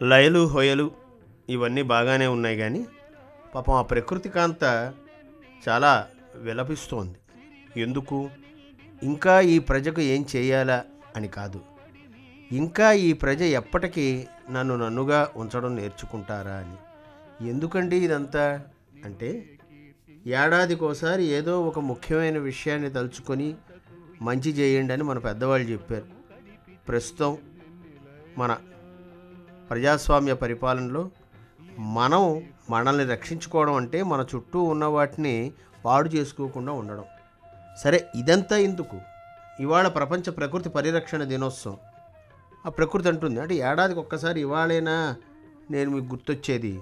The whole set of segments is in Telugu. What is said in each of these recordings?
లయలు హొయలు ఇవన్నీ బాగానే ఉన్నాయి కానీ పాపం ఆ ప్రకృతి కాంత చాలా విలపిస్తోంది ఎందుకు ఇంకా ఈ ప్రజకు ఏం చేయాలా అని కాదు ఇంకా ఈ ప్రజ ఎప్పటికీ నన్ను నన్నుగా ఉంచడం నేర్చుకుంటారా అని ఎందుకండి ఇదంతా అంటే ఏడాదికోసారి ఏదో ఒక ముఖ్యమైన విషయాన్ని తలుచుకొని మంచి చేయండి అని మన పెద్దవాళ్ళు చెప్పారు ప్రస్తుతం మన ప్రజాస్వామ్య పరిపాలనలో మనం మనల్ని రక్షించుకోవడం అంటే మన చుట్టూ ఉన్న వాటిని పాడు చేసుకోకుండా ఉండడం సరే ఇదంతా ఎందుకు ఇవాళ ప్రపంచ ప్రకృతి పరిరక్షణ దినోత్సవం ఆ ప్రకృతి అంటుంది అంటే ఏడాదికి ఒక్కసారి ఇవాళైనా నేను మీకు గుర్తొచ్చేది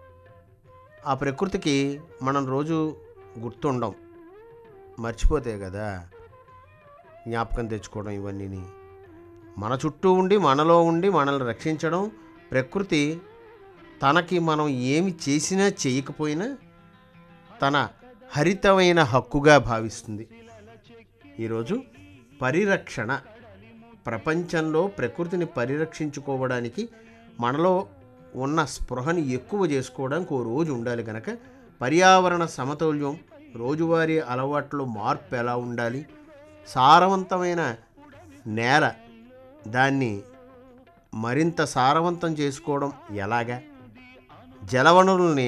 ఆ ప్రకృతికి మనం రోజు గుర్తుండం మర్చిపోతే కదా జ్ఞాపకం తెచ్చుకోవడం ఇవన్నీని మన చుట్టూ ఉండి మనలో ఉండి మనల్ని రక్షించడం ప్రకృతి తనకి మనం ఏమి చేసినా చేయకపోయినా తన హరితమైన హక్కుగా భావిస్తుంది ఈరోజు పరిరక్షణ ప్రపంచంలో ప్రకృతిని పరిరక్షించుకోవడానికి మనలో ఉన్న స్పృహని ఎక్కువ చేసుకోవడానికి ఓ రోజు ఉండాలి కనుక పర్యావరణ సమతౌల్యం రోజువారీ అలవాట్లో మార్పు ఎలా ఉండాలి సారవంతమైన నేల దాన్ని మరింత సారవంతం చేసుకోవడం ఎలాగా జలవనరుల్ని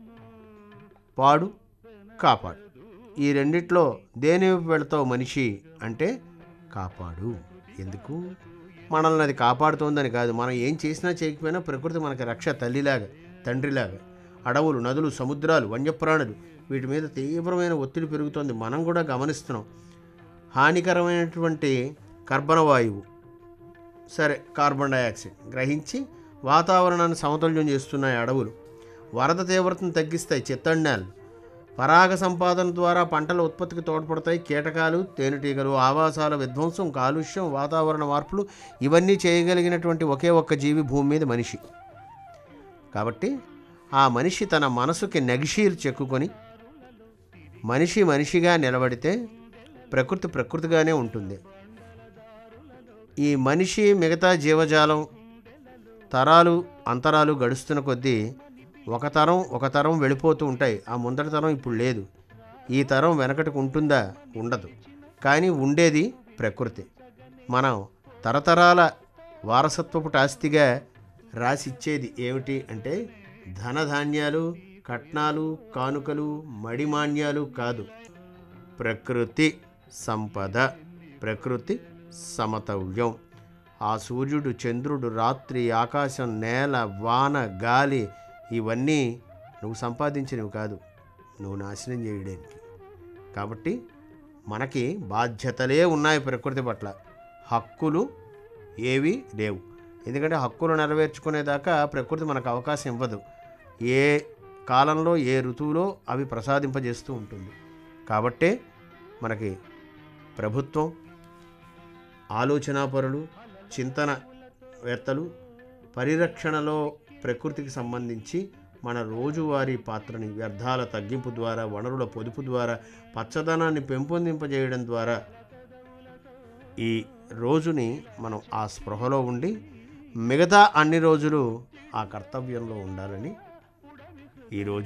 పాడు కాపాడు ఈ రెండిట్లో దేని వైపు వెళతావు మనిషి అంటే కాపాడు ఎందుకు మనల్ని అది కాపాడుతోందని కాదు మనం ఏం చేసినా చేయకపోయినా ప్రకృతి మనకి రక్ష తల్లిలాగా తండ్రిలాగా అడవులు నదులు సముద్రాలు వన్యప్రాణులు వీటి మీద తీవ్రమైన ఒత్తిడి పెరుగుతోంది మనం కూడా గమనిస్తున్నాం హానికరమైనటువంటి కర్బన వాయువు సరే కార్బన్ డయాక్సైడ్ గ్రహించి వాతావరణాన్ని సమతుల్యం చేస్తున్నాయి అడవులు వరద తీవ్రతను తగ్గిస్తాయి చిత్తణ్యాలు పరాగ సంపాదన ద్వారా పంటల ఉత్పత్తికి తోడ్పడతాయి కీటకాలు తేనెటీగలు ఆవాసాల విధ్వంసం కాలుష్యం వాతావరణ మార్పులు ఇవన్నీ చేయగలిగినటువంటి ఒకే ఒక్క జీవి భూమి మీద మనిషి కాబట్టి ఆ మనిషి తన మనసుకి నగిషీలు చెక్కుకొని మనిషి మనిషిగా నిలబడితే ప్రకృతి ప్రకృతిగానే ఉంటుంది ఈ మనిషి మిగతా జీవజాలం తరాలు అంతరాలు గడుస్తున్న కొద్దీ ఒక తరం ఒక తరం వెళ్ళిపోతూ ఉంటాయి ఆ ముందటి తరం ఇప్పుడు లేదు ఈ తరం వెనకటికి ఉంటుందా ఉండదు కానీ ఉండేది ప్రకృతి మనం తరతరాల వారసత్వపు ఆస్తిగా రాసిచ్చేది ఏమిటి అంటే ధనధాన్యాలు కట్నాలు కానుకలు మడిమాన్యాలు కాదు ప్రకృతి సంపద ప్రకృతి సమతౌల్యం ఆ సూర్యుడు చంద్రుడు రాత్రి ఆకాశం నేల వాన గాలి ఇవన్నీ నువ్వు సంపాదించినవి కాదు నువ్వు నాశనం చేయడానికి కాబట్టి మనకి బాధ్యతలే ఉన్నాయి ప్రకృతి పట్ల హక్కులు ఏవి లేవు ఎందుకంటే హక్కులు నెరవేర్చుకునేదాకా ప్రకృతి మనకు అవకాశం ఇవ్వదు ఏ కాలంలో ఏ ఋతువులో అవి ప్రసాదింపజేస్తూ ఉంటుంది కాబట్టే మనకి ప్రభుత్వం ఆలోచనాపరులు చింతనవేత్తలు పరిరక్షణలో ప్రకృతికి సంబంధించి మన రోజువారీ పాత్రని వ్యర్థాల తగ్గింపు ద్వారా వనరుల పొదుపు ద్వారా పచ్చదనాన్ని పెంపొందింపజేయడం ద్వారా ఈ రోజుని మనం ఆ స్పృహలో ఉండి మిగతా అన్ని రోజులు ఆ కర్తవ్యంలో ఉండాలని ఈరోజు